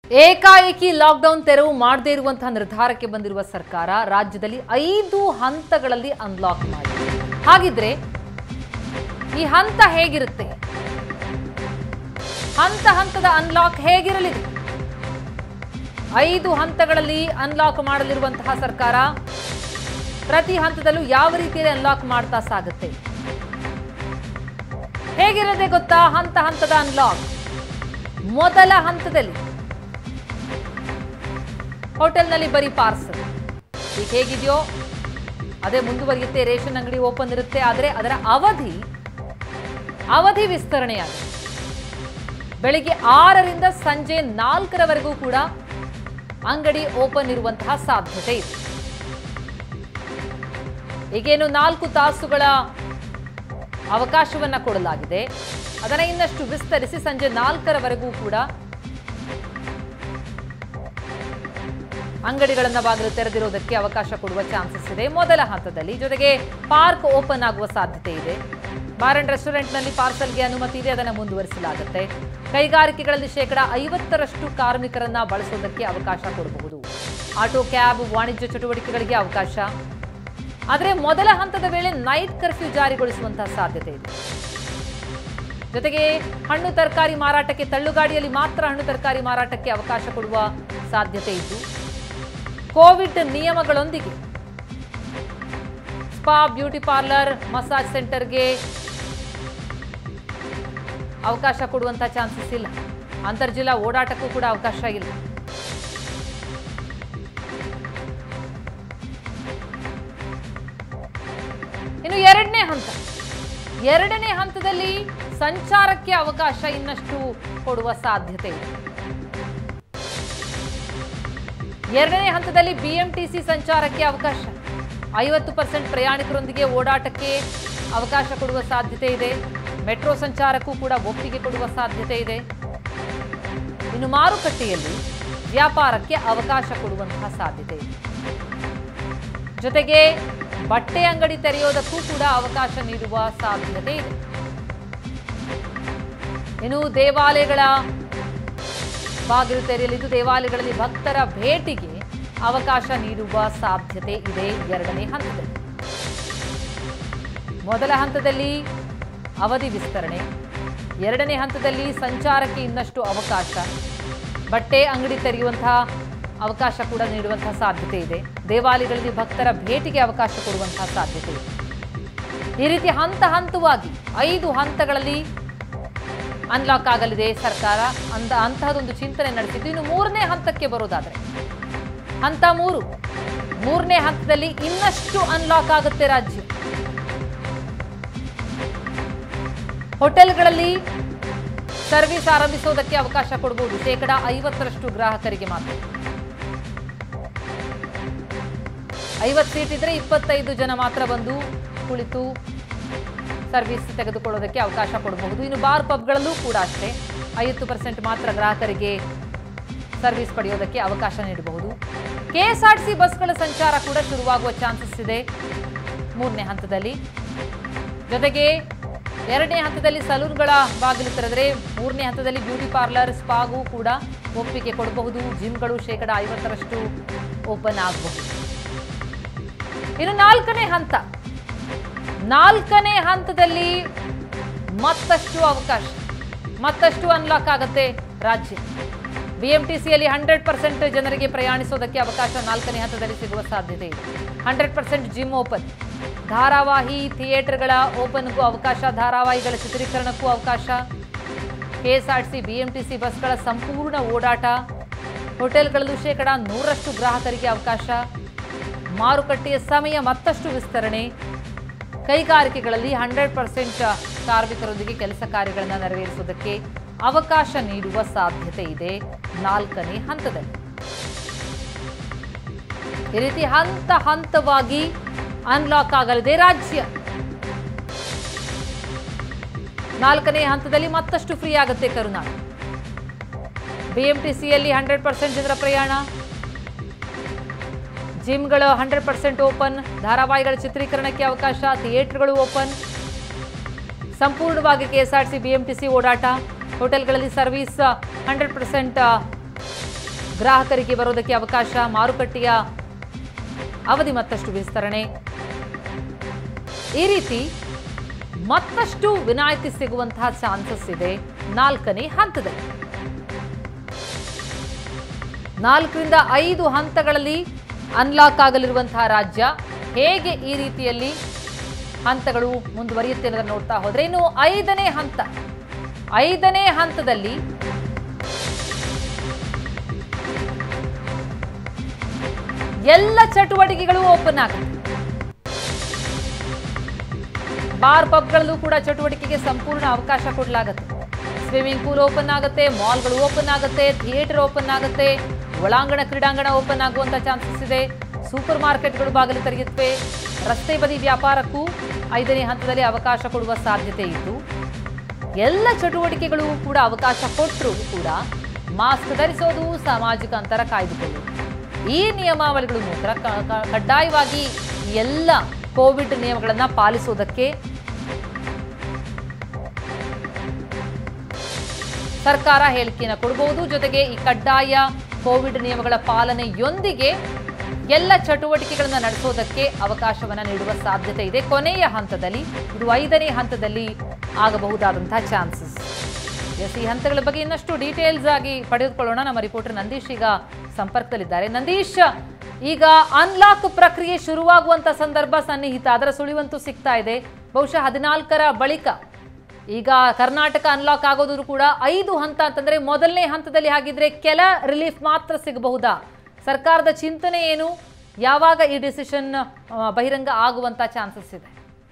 ಏಕಾಏಕಿ ಲಾಕ್ಡೌನ್ ತೆರವು ಮಾಡದೇ ಇರುವಂತಹ ನಿರ್ಧಾರಕ್ಕೆ ಬಂದಿರುವ ಸರ್ಕಾರ ರಾಜ್ಯದಲ್ಲಿ ಐದು ಹಂತಗಳಲ್ಲಿ ಅನ್ಲಾಕ್ ಮಾಡಿದೆ ಹಾಗಿದ್ರೆ ಈ ಹಂತ ಹೇಗಿರುತ್ತೆ ಹಂತ ಹಂತದ ಅನ್ಲಾಕ್ ಹೇಗಿರಲಿದೆ ಐದು ಹಂತಗಳಲ್ಲಿ ಅನ್ಲಾಕ್ ಮಾಡಲಿರುವಂತಹ ಸರ್ಕಾರ ಪ್ರತಿ ಹಂತದಲ್ಲೂ ಯಾವ ರೀತಿಯಲ್ಲಿ ಅನ್ಲಾಕ್ ಮಾಡ್ತಾ ಸಾಗುತ್ತೆ ಹೇಗಿರದೆ ಗೊತ್ತಾ ಹಂತ ಹಂತದ ಅನ್ಲಾಕ್ ಮೊದಲ ಹಂತದಲ್ಲಿ ಹೋಟೆಲ್ನಲ್ಲಿ ಬರೀ ಪಾರ್ಸಲ್ ಈಗ ಹೇಗಿದೆಯೋ ಅದೇ ಮುಂದುವರಿಯುತ್ತೆ ರೇಷನ್ ಅಂಗಡಿ ಓಪನ್ ಇರುತ್ತೆ ಆದರೆ ಅದರ ಅವಧಿ ಅವಧಿ ವಿಸ್ತರಣೆಯಾಗಿದೆ ಬೆಳಿಗ್ಗೆ ಆರರಿಂದ ಸಂಜೆ ನಾಲ್ಕರವರೆಗೂ ಕೂಡ ಅಂಗಡಿ ಓಪನ್ ಇರುವಂತಹ ಸಾಧ್ಯತೆ ಇದೆ ಈಗೇನು ನಾಲ್ಕು ತಾಸುಗಳ ಅವಕಾಶವನ್ನ ಕೊಡಲಾಗಿದೆ ಅದನ್ನು ಇನ್ನಷ್ಟು ವಿಸ್ತರಿಸಿ ಸಂಜೆ ನಾಲ್ಕರವರೆಗೂ ಕೂಡ ಅಂಗಡಿಗಳನ್ನ ಬಾಗಿಲು ತೆರೆದಿರೋದಕ್ಕೆ ಅವಕಾಶ ಕೊಡುವ ಚಾನ್ಸಸ್ ಇದೆ ಮೊದಲ ಹಂತದಲ್ಲಿ ಜೊತೆಗೆ ಪಾರ್ಕ್ ಓಪನ್ ಆಗುವ ಸಾಧ್ಯತೆ ಇದೆ ಬಾರ್ ಅಂಡ್ ರೆಸ್ಟೋರೆಂಟ್ನಲ್ಲಿ ಪಾರ್ಸಲ್ಗೆ ಅನುಮತಿ ಇದೆ ಅದನ್ನು ಮುಂದುವರಿಸಲಾಗುತ್ತೆ ಕೈಗಾರಿಕೆಗಳಲ್ಲಿ ಶೇಕಡ ಐವತ್ತರಷ್ಟು ಕಾರ್ಮಿಕರನ್ನ ಬಳಸೋದಕ್ಕೆ ಅವಕಾಶ ಕೊಡಬಹುದು ಆಟೋ ಕ್ಯಾಬ್ ವಾಣಿಜ್ಯ ಚಟುವಟಿಕೆಗಳಿಗೆ ಅವಕಾಶ ಆದರೆ ಮೊದಲ ಹಂತದ ವೇಳೆ ನೈಟ್ ಕರ್ಫ್ಯೂ ಜಾರಿಗೊಳಿಸುವಂತಹ ಸಾಧ್ಯತೆ ಇದೆ ಜೊತೆಗೆ ಹಣ್ಣು ತರಕಾರಿ ಮಾರಾಟಕ್ಕೆ ತಳ್ಳುಗಾಡಿಯಲ್ಲಿ ಮಾತ್ರ ಹಣ್ಣು ತರಕಾರಿ ಮಾರಾಟಕ್ಕೆ ಅವಕಾಶ ಕೊಡುವ ಸಾಧ್ಯತೆ ಇದ್ದು ಕೋವಿಡ್ ನಿಯಮಗಳೊಂದಿಗೆ ಸ್ಪಾ ಬ್ಯೂಟಿ ಪಾರ್ಲರ್ ಮಸಾಜ್ ಸೆಂಟರ್ಗೆ ಅವಕಾಶ ಕೊಡುವಂತ ಚಾನ್ಸಸ್ ಇಲ್ಲ ಅಂತರ್ಜಿಲ್ಲಾ ಓಡಾಟಕ್ಕೂ ಕೂಡ ಅವಕಾಶ ಇಲ್ಲ ಇನ್ನು ಎರಡನೇ ಹಂತ ಎರಡನೇ ಹಂತದಲ್ಲಿ ಸಂಚಾರಕ್ಕೆ ಅವಕಾಶ ಇನ್ನಷ್ಟು ಕೊಡುವ ಸಾಧ್ಯತೆ ಇದೆ ಎರಡನೇ ಹಂತದಲ್ಲಿ ಬಿಎಂಟಿಸಿ ಸಂಚಾರಕ್ಕೆ ಅವಕಾಶ ಐವತ್ತು ಪರ್ಸೆಂಟ್ ಪ್ರಯಾಣಿಕರೊಂದಿಗೆ ಓಡಾಟಕ್ಕೆ ಅವಕಾಶ ಕೊಡುವ ಸಾಧ್ಯತೆ ಇದೆ ಮೆಟ್ರೋ ಸಂಚಾರಕ್ಕೂ ಕೂಡ ಒಪ್ಪಿಗೆ ಕೊಡುವ ಸಾಧ್ಯತೆ ಇದೆ ಇನ್ನು ಮಾರುಕಟ್ಟೆಯಲ್ಲಿ ವ್ಯಾಪಾರಕ್ಕೆ ಅವಕಾಶ ಕೊಡುವಂತಹ ಸಾಧ್ಯತೆ ಇದೆ ಜೊತೆಗೆ ಬಟ್ಟೆ ಅಂಗಡಿ ತೆರೆಯೋದಕ್ಕೂ ಕೂಡ ಅವಕಾಶ ನೀಡುವ ಸಾಧ್ಯತೆ ಇದೆ ಇನ್ನು ದೇವಾಲಯಗಳ ಬಾಗಿಲು ತೆರೆಯಲಿದ್ದು ದೇವಾಲಯಗಳಲ್ಲಿ ಭಕ್ತರ ಭೇಟಿಗೆ ಅವಕಾಶ ನೀಡುವ ಸಾಧ್ಯತೆ ಇದೆ ಎರಡನೇ ಹಂತದಲ್ಲಿ ಮೊದಲ ಹಂತದಲ್ಲಿ ಅವಧಿ ವಿಸ್ತರಣೆ ಎರಡನೇ ಹಂತದಲ್ಲಿ ಸಂಚಾರಕ್ಕೆ ಇನ್ನಷ್ಟು ಅವಕಾಶ ಬಟ್ಟೆ ಅಂಗಡಿ ತೆರೆಯುವಂತಹ ಅವಕಾಶ ಕೂಡ ನೀಡುವಂತಹ ಸಾಧ್ಯತೆ ಇದೆ ದೇವಾಲಯಗಳಲ್ಲಿ ಭಕ್ತರ ಭೇಟಿಗೆ ಅವಕಾಶ ಕೊಡುವಂತಹ ಸಾಧ್ಯತೆ ಇದೆ ಈ ರೀತಿ ಹಂತ ಹಂತವಾಗಿ ಐದು ಹಂತಗಳಲ್ಲಿ ಅನ್ಲಾಕ್ ಆಗಲಿದೆ ಸರ್ಕಾರ ಅಂತ ಅಂತಹದೊಂದು ಚಿಂತನೆ ನಡೆಸಿದ್ದು ಇನ್ನು ಮೂರನೇ ಹಂತಕ್ಕೆ ಬರೋದಾದ್ರೆ ಹಂತ ಮೂರು ಮೂರನೇ ಹಂತದಲ್ಲಿ ಇನ್ನಷ್ಟು ಅನ್ಲಾಕ್ ಆಗುತ್ತೆ ರಾಜ್ಯ ಹೋಟೆಲ್ಗಳಲ್ಲಿ ಸರ್ವಿಸ್ ಆರಂಭಿಸೋದಕ್ಕೆ ಅವಕಾಶ ಕೊಡಬಹುದು ಶೇಕಡ ಐವತ್ತರಷ್ಟು ಗ್ರಾಹಕರಿಗೆ ಮಾತ್ರ ಐವತ್ತು ಸೀಟ್ ಇದ್ರೆ ಇಪ್ಪತ್ತೈದು ಜನ ಮಾತ್ರ ಬಂದು ಕುಳಿತು ಸರ್ವಿಸ್ ತೆಗೆದುಕೊಳ್ಳೋದಕ್ಕೆ ಅವಕಾಶ ಕೊಡಬಹುದು ಇನ್ನು ಬಾರ್ ಪಬ್ಗಳಲ್ಲೂ ಕೂಡ ಅಷ್ಟೇ ಐವತ್ತು ಪರ್ಸೆಂಟ್ ಮಾತ್ರ ಗ್ರಾಹಕರಿಗೆ ಸರ್ವಿಸ್ ಪಡೆಯೋದಕ್ಕೆ ಅವಕಾಶ ನೀಡಬಹುದು ಕೆಎಸ್ಆರ್ಟಿಸಿ ಬಸ್ಗಳ ಸಂಚಾರ ಕೂಡ ಶುರುವಾಗುವ ಚಾನ್ಸಸ್ ಇದೆ ಮೂರನೇ ಹಂತದಲ್ಲಿ ಜೊತೆಗೆ ಎರಡನೇ ಹಂತದಲ್ಲಿ ಸಲೂನ್ಗಳ ಬಾಗಿಲು ತೆರೆದರೆ ಮೂರನೇ ಹಂತದಲ್ಲಿ ಬ್ಯೂಟಿ ಪಾರ್ಲರ್ ಸ್ಪಾಗೂ ಕೂಡ ಒಪ್ಪಿಗೆ ಕೊಡಬಹುದು ಜಿಮ್ಗಳು ಶೇಕಡ ಐವತ್ತರಷ್ಟು ಓಪನ್ ಆಗಬಹುದು ಇನ್ನು ನಾಲ್ಕನೇ ಹಂತ ನಾಲ್ಕನೇ ಹಂತದಲ್ಲಿ ಮತ್ತಷ್ಟು ಅವಕಾಶ ಮತ್ತಷ್ಟು ಅನ್ಲಾಕ್ ಆಗುತ್ತೆ ರಾಜ್ಯ ಬಿಎಂಟಿಸಿಯಲ್ಲಿ ಹಂಡ್ರೆಡ್ ಪರ್ಸೆಂಟ್ ಜನರಿಗೆ ಪ್ರಯಾಣಿಸೋದಕ್ಕೆ ಅವಕಾಶ ನಾಲ್ಕನೇ ಹಂತದಲ್ಲಿ ಸಿಗುವ ಸಾಧ್ಯತೆ ಇದೆ ಹಂಡ್ರೆಡ್ ಪರ್ಸೆಂಟ್ ಜಿಮ್ ಓಪನ್ ಧಾರಾವಾಹಿ ಥಿಯೇಟರ್ಗಳ ಓಪನ್ಗೂ ಅವಕಾಶ ಧಾರಾವಾಹಿಗಳ ಚಿತ್ರೀಕರಣಕ್ಕೂ ಅವಕಾಶ ಕೆಎಸ್ಆರ್ಟಿಸಿ ಬಿಎಂಟಿಸಿ ಬಸ್ಗಳ ಸಂಪೂರ್ಣ ಓಡಾಟ ಹೋಟೆಲ್ಗಳಲ್ಲೂ ಶೇಕಡ ನೂರರಷ್ಟು ಗ್ರಾಹಕರಿಗೆ ಅವಕಾಶ ಮಾರುಕಟ್ಟೆಯ ಸಮಯ ಮತ್ತಷ್ಟು ವಿಸ್ತರಣೆ ಕೈಗಾರಿಕೆಗಳಲ್ಲಿ ಹಂಡ್ರೆಡ್ ಪರ್ಸೆಂಟ್ ಕಾರ್ಮಿಕರೊಂದಿಗೆ ಕೆಲಸ ಕಾರ್ಯಗಳನ್ನು ನೆರವೇರಿಸುವುದಕ್ಕೆ ಅವಕಾಶ ನೀಡುವ ಸಾಧ್ಯತೆ ಇದೆ ನಾಲ್ಕನೇ ಹಂತದಲ್ಲಿ ಈ ರೀತಿ ಹಂತ ಹಂತವಾಗಿ ಅನ್ಲಾಕ್ ಆಗಲಿದೆ ರಾಜ್ಯ ನಾಲ್ಕನೇ ಹಂತದಲ್ಲಿ ಮತ್ತಷ್ಟು ಫ್ರೀ ಆಗುತ್ತೆ ಕರುನಾಡು ಬಿಎಂಟಿಸಿಯಲ್ಲಿ ಹಂಡ್ರೆಡ್ ಪರ್ಸೆಂಟ್ ಜನರ ಪ್ರಯಾಣ ಜಿಮ್ಗಳು ಹಂಡ್ರೆಡ್ ಪರ್ಸೆಂಟ್ ಓಪನ್ ಧಾರಾವಾಹಿಗಳ ಚಿತ್ರೀಕರಣಕ್ಕೆ ಅವಕಾಶ ಥಿಯೇಟರ್ಗಳು ಓಪನ್ ಸಂಪೂರ್ಣವಾಗಿ ಕೆಎಸ್ಆರ್ಟಿಸಿ ಬಿಎಂಟಿಸಿ ಓಡಾಟ ಹೋಟೆಲ್ಗಳಲ್ಲಿ ಸರ್ವಿಸ್ ಹಂಡ್ರೆಡ್ ಪರ್ಸೆಂಟ್ ಗ್ರಾಹಕರಿಗೆ ಬರೋದಕ್ಕೆ ಅವಕಾಶ ಮಾರುಕಟ್ಟೆಯ ಅವಧಿ ಮತ್ತಷ್ಟು ವಿಸ್ತರಣೆ ಈ ರೀತಿ ಮತ್ತಷ್ಟು ವಿನಾಯಿತಿ ಸಿಗುವಂತಹ ಚಾನ್ಸಸ್ ಇದೆ ನಾಲ್ಕನೇ ಹಂತದಲ್ಲಿ ನಾಲ್ಕರಿಂದ ಐದು ಹಂತಗಳಲ್ಲಿ ಅನ್ಲಾಕ್ ಆಗಲಿರುವಂತಹ ರಾಜ್ಯ ಹೇಗೆ ಈ ರೀತಿಯಲ್ಲಿ ಹಂತಗಳು ಮುಂದುವರಿಯುತ್ತೆ ಅನ್ನೋದನ್ನ ನೋಡ್ತಾ ಹೋದ್ರೆ ಇನ್ನು ಐದನೇ ಹಂತ ಐದನೇ ಹಂತದಲ್ಲಿ ಎಲ್ಲ ಚಟುವಟಿಕೆಗಳು ಓಪನ್ ಆಗುತ್ತೆ ಬಾರ್ ಪಬ್ಗಳಲ್ಲೂ ಕೂಡ ಚಟುವಟಿಕೆಗೆ ಸಂಪೂರ್ಣ ಅವಕಾಶ ಕೊಡಲಾಗುತ್ತೆ ಸ್ವಿಮ್ಮಿಂಗ್ ಪೂಲ್ ಓಪನ್ ಆಗುತ್ತೆ ಮಾಲ್ಗಳು ಓಪನ್ ಆಗುತ್ತೆ ಥಿಯೇಟರ್ ಓಪನ್ ಆಗುತ್ತೆ ಒಳಾಂಗಣ ಕ್ರೀಡಾಂಗಣ ಓಪನ್ ಆಗುವಂತ ಚಾನ್ಸಸ್ ಇದೆ ಸೂಪರ್ ಮಾರ್ಕೆಟ್ಗಳು ಬಾಗಿಲು ತೆರೆಯುತ್ತವೆ ರಸ್ತೆ ಬದಿ ವ್ಯಾಪಾರಕ್ಕೂ ಐದನೇ ಹಂತದಲ್ಲಿ ಅವಕಾಶ ಕೊಡುವ ಸಾಧ್ಯತೆ ಇದ್ದು ಎಲ್ಲ ಚಟುವಟಿಕೆಗಳು ಕೂಡ ಅವಕಾಶ ಕೊಟ್ಟರು ಕೂಡ ಮಾಸ್ಕ್ ಧರಿಸೋದು ಸಾಮಾಜಿಕ ಅಂತರ ಕಾಯ್ದುಕೊಳ್ಳುವುದು ಈ ನಿಯಮಾವಳಿಗಳು ಮಾತ್ರ ಕ- ಕ- ಕಡ್ಡಾಯವಾಗಿ ಈ ಎಲ್ಲ ಕೋವಿಡ್ ನಿಯಮಗಳನ್ನು ಪಾಲಿಸುವುದಕ್ಕೆ ಸರ್ಕಾರ ಹೇಳಿಕೆಯನ್ನು ಕೊಡಬಹುದು ಜೊತೆಗೆ ಈ ಕಡ್ಡಾಯ ಕೋವಿಡ್ ನಿಯಮಗಳ ಪಾಲನೆಯೊಂದಿಗೆ ಎಲ್ಲ ಚಟುವಟಿಕೆಗಳನ್ನು ನಡೆಸೋದಕ್ಕೆ ಅವಕಾಶವನ್ನು ನೀಡುವ ಸಾಧ್ಯತೆ ಇದೆ ಕೊನೆಯ ಹಂತದಲ್ಲಿ ಇದು ಐದನೇ ಹಂತದಲ್ಲಿ ಆಗಬಹುದಾದಂತಹ ಚಾನ್ಸಸ್ ಎಸ್ ಈ ಹಂತಗಳ ಬಗ್ಗೆ ಇನ್ನಷ್ಟು ಡೀಟೇಲ್ಸ್ ಆಗಿ ಪಡೆದುಕೊಳ್ಳೋಣ ನಮ್ಮ ರಿಪೋರ್ಟರ್ ನಂದೀಶ್ ಈಗ ಸಂಪರ್ಕದಲ್ಲಿದ್ದಾರೆ ನಂದೀಶ್ ಈಗ ಅನ್ಲಾಕ್ ಪ್ರಕ್ರಿಯೆ ಶುರುವಾಗುವಂತ ಸಂದರ್ಭ ಸನ್ನಿಹಿತ ಅದರ ಸುಳಿವಂತೂ ಸಿಗ್ತಾ ಇದೆ ಬಹುಶಃ ಹದಿನಾಲ್ಕರ ಬಳಿಕ ಈಗ ಕರ್ನಾಟಕ ಅನ್ಲಾಕ್ ಆಗೋದು ಕೂಡ ಐದು ಹಂತ ಅಂತಂದ್ರೆ ಮೊದಲನೇ ಹಂತದಲ್ಲಿ ಹಾಗಿದ್ರೆ ಕೆಲ ರಿಲೀಫ್ ಮಾತ್ರ ಸಿಗಬಹುದಾ ಸರ್ಕಾರದ ಚಿಂತನೆ ಏನು ಯಾವಾಗ ಈ ಡಿಸಿಷನ್ ಬಹಿರಂಗ ಆಗುವಂತ ಚಾನ್ಸಸ್ ಇದೆ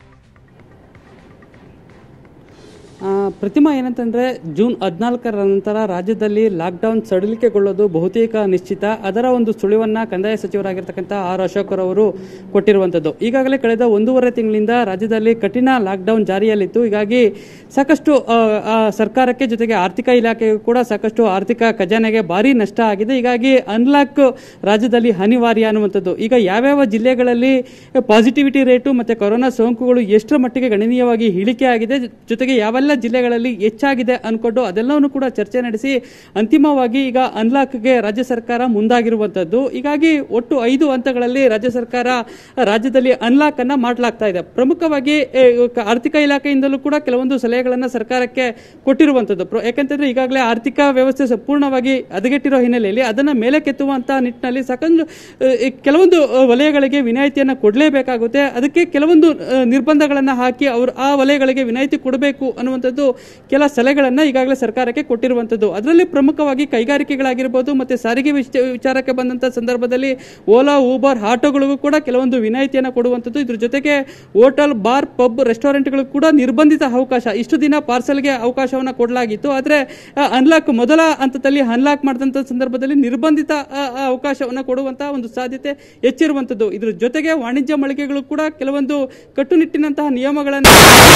ಆ, ಪ್ರತಿಮಾ ಏನಂತಂದ್ರೆ ಜೂನ್ ಹದಿನಾಲ್ಕರ ನಂತರ ರಾಜ್ಯದಲ್ಲಿ ಲಾಕ್ಡೌನ್ ಸಡಿಲಿಕೆಗೊಳ್ಳೋದು ಬಹುತೇಕ ನಿಶ್ಚಿತ ಅದರ ಒಂದು ಸುಳಿವನ್ನ ಕಂದಾಯ ಸಚಿವರಾಗಿರ್ತಕ್ಕಂಥ ಆರ್ ಅಶೋಕರ್ ಅವರು ಕೊಟ್ಟಿರುವಂತದ್ದು ಈಗಾಗಲೇ ಕಳೆದ ಒಂದೂವರೆ ತಿಂಗಳಿಂದ ರಾಜ್ಯದಲ್ಲಿ ಕಠಿಣ ಲಾಕ್ಡೌನ್ ಜಾರಿಯಲ್ಲಿತ್ತು ಹೀಗಾಗಿ ಸಾಕಷ್ಟು ಆ, ಆ, ಸರ್ಕಾರಕ್ಕೆ ಜೊತೆಗೆ ಆರ್ಥಿಕ ಇಲಾಖೆಗೂ ಕೂಡ ಸಾಕಷ್ಟು ಆರ್ಥಿಕ ಖಜಾನೆಗೆ ಭಾರಿ ನಷ್ಟ ಆಗಿದೆ ಹೀಗಾಗಿ ಅನ್ಲಾಕ್ ರಾಜ್ಯದಲ್ಲಿ ಅನಿವಾರ್ಯ ಅನ್ನುವಂಥದ್ದು ಈಗ ಯಾವ್ಯಾವ ಜಿಲ್ಲೆಗಳಲ್ಲಿ ಪಾಸಿಟಿವಿಟಿ ರೇಟು ಮತ್ತೆ ಕೊರೋನಾ ಸೋಂಕುಗಳು ಎಷ್ಟರ ಮಟ್ಟಿಗೆ ಗಣನೀಯವಾಗಿ ಇಳಿಕೆ ಆಗಿದೆ ಜೊತೆಗೆ ಯಾವೆಲ್ಲ ಜಿಲ್ಲೆಗಳಲ್ಲಿ ಹೆಚ್ಚಾಗಿದೆ ಅನ್ಕೊಂಡು ಅದೆಲ್ಲವನ್ನು ಕೂಡ ಚರ್ಚೆ ನಡೆಸಿ ಅಂತಿಮವಾಗಿ ಈಗ ಅನ್ಲಾಕ್ಗೆ ರಾಜ್ಯ ಸರ್ಕಾರ ಮುಂದಾಗಿರುವಂತದ್ದು ಹೀಗಾಗಿ ಒಟ್ಟು ಐದು ಹಂತಗಳಲ್ಲಿ ರಾಜ್ಯ ಸರ್ಕಾರ ರಾಜ್ಯದಲ್ಲಿ ಅನ್ಲಾಕ್ ಅನ್ನ ಮಾಡಲಾಗ್ತಾ ಇದೆ ಪ್ರಮುಖವಾಗಿ ಏ, ಕ- ಆರ್ಥಿಕ ಇಲಾಖೆಯಿಂದಲೂ ಕೂಡ ಕೆಲವೊಂದು ಸಲಹೆಗಳನ್ನ ಸರ್ಕಾರಕ್ಕೆ ಕೊಟ್ಟಿರುವಂತದ್ದು ಪ್ರ- ಯಾಕಂತಂದ್ರೆ ಈಗಾಗಲೇ ಆರ್ಥಿಕ ವ್ಯವಸ್ಥೆ ಸಂಪೂರ್ಣವಾಗಿ ಹದಗೆಟ್ಟಿರೋ ಹಿನ್ನೆಲೆಯಲ್ಲಿ ಅದನ್ನ ಮೇಲೆ ಕೆತ್ತುವಂತ ನಿಟ್ಟಿನಲ್ಲಿ ಸಾಕಷ್ಟು ಆ, ಈ ಕೆಲವೊಂದು ಆ, ವಲಯಗಳಿಗೆ ವಿನಾಯಿತಿಯನ್ನ ಕೊಡಲೇಬೇಕಾಗುತ್ತೆ ಅದಕ್ಕೆ ಕೆಲವೊಂದು ಆ, ನಿರ್ಬಂಧಗಳನ್ನ ಹಾಕಿ ಅವರು ಆ ವಲಯಗಳಿಗೆ ವಿನಾಯಿತಿ ಕೊಡಬೇಕು ಅನ್ನುವಂಥದ್ದು ಕೆಲ ಸಲಹೆಗಳನ್ನ ಈಗಾಗಲೇ ಸರ್ಕಾರಕ್ಕೆ ಕೊಟ್ಟಿರುವಂತದ್ದು ಅದರಲ್ಲಿ ಪ್ರಮುಖವಾಗಿ ಕೈಗಾರಿಕೆಗಳಾಗಿರ್ಬೋದು ಮತ್ತೆ ಸಾರಿಗೆ ವಿಚ- ವಿಚಾರಕ್ಕೆ ಬಂದಂತ ಸಂದರ್ಭದಲ್ಲಿ ಓಲಾ ಊಬರ್ ಆಟೋಗಳಿಗೂ ಕೂಡ ಕೆಲವೊಂದು ವಿನಾಯಿತಿಯನ್ನು ಕೊಡುವಂಥದ್ದು ಇದ್ರ ಜೊತೆಗೆ ಹೋಟೆಲ್ ಬಾರ್ ಪಬ್ ರೆಸ್ಟೋರೆಂಟ್ಗಳು ಕೂಡ ನಿರ್ಬಂಧಿತ ಅವಕಾಶ ಇಷ್ಟು ದಿನ ಪಾರ್ಸಲ್ಗೆ ಅವಕಾಶವನ್ನು ಕೊಡಲಾಗಿತ್ತು ಆದರೆ ಅನ್ಲಾಕ್ ಮೊದಲ ಹಂತದಲ್ಲಿ ಅನ್ಲಾಕ್ ಮಾಡಿದಂಥ ಸಂದರ್ಭದಲ್ಲಿ ನಿರ್ಬಂಧಿತ ಆ, ಆ, ಅವಕಾಶವನ್ನು ಕೊಡುವಂತಹ ಒಂದು ಸಾಧ್ಯತೆ ಹೆಚ್ಚಿರುವಂಥದ್ದು ಇದ್ರ ಜೊತೆಗೆ ವಾಣಿಜ್ಯ ಮಳಿಗೆಗಳು ಕೂಡ ಕೆಲವೊಂದು ಕಟ್ಟುನಿಟ್ಟಿನಂತಹ ನಿಯಮಗಳನ್ನು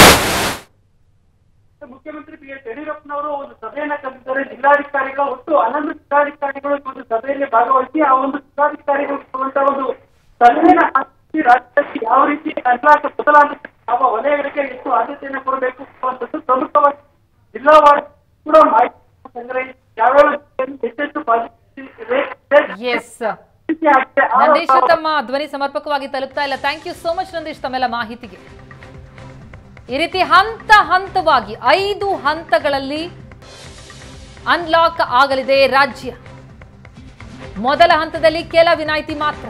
ಮುಖ್ಯಮಂತ್ರಿ ಬಿ ಎಸ್ ಯಡಿಯೂರಪ್ಪನವರು ಒಂದು ಸಭೆಯನ್ನ ಕರೆದಿದ್ದಾರೆ ಜಿಲ್ಲಾಧಿಕಾರಿಗಳು ಒಟ್ಟು ಹನ್ನೊಂದು ಜಿಲ್ಲಾಧಿಕಾರಿಗಳು ಈ ಒಂದು ಸಭೆಯಲ್ಲಿ ಭಾಗವಹಿಸಿ ಆ ಒಂದು ಜಿಲ್ಲಾಧಿಕಾರಿಗಳು ಕೊಡುವಂತ ಒಂದು ಸಲಹೆನ ಹಾಕಿ ರಾಜ್ಯದಲ್ಲಿ ಯಾವ ರೀತಿ ಅನ್ಲಾಕ್ ಬದಲಾಗುತ್ತೆ ಯಾವ ವಲಯಗಳಿಗೆ ಎಷ್ಟು ಆದ್ಯತೆಯನ್ನು ಕೊಡಬೇಕು ಅನ್ನುವಂಥದ್ದು ಪ್ರಮುಖವಾಗಿ ಜಿಲ್ಲಾವಾರು ಕೂಡ ಮಾಹಿತಿ ಸಂಗ್ರಹಿಸಿ ಯಾವ್ಯಾವ ಜಿಲ್ಲೆಯಲ್ಲಿ ಎಷ್ಟೆಷ್ಟು ಪಾಸಿಟಿವ್ ಎಸ್ ನಂದೀಶ್ ತಮ್ಮ ಧ್ವನಿ ಸಮರ್ಪಕವಾಗಿ ತಲುಪ್ತಾ ಇಲ್ಲ thank you so much Nandish ತಮ್ಮೆಲ್ಲ ಮಾಹಿತಿಗೆ ಈ ರೀತಿ ಹಂತ ಹಂತವಾಗಿ ಐದು ಹಂತಗಳಲ್ಲಿ ಅನ್ಲಾಕ್ ಆಗಲಿದೆ ರಾಜ್ಯ ಮೊದಲ ಹಂತದಲ್ಲಿ ಕೆಲ ವಿನಾಯಿತಿ ಮಾತ್ರ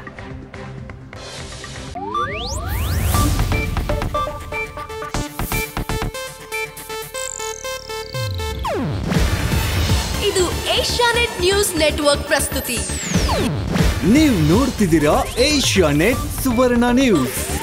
ಇದು ಏಷ್ಯಾನೆಟ್ ನ್ಯೂಸ್ ನೆಟ್ವರ್ಕ್ ಪ್ರಸ್ತುತಿ ನೀವು ನೋಡ್ತಿದ್ದೀರಾ ಏಷ್ಯಾ ನೆಟ್ ಸುವರ್ಣ ನ್ಯೂಸ್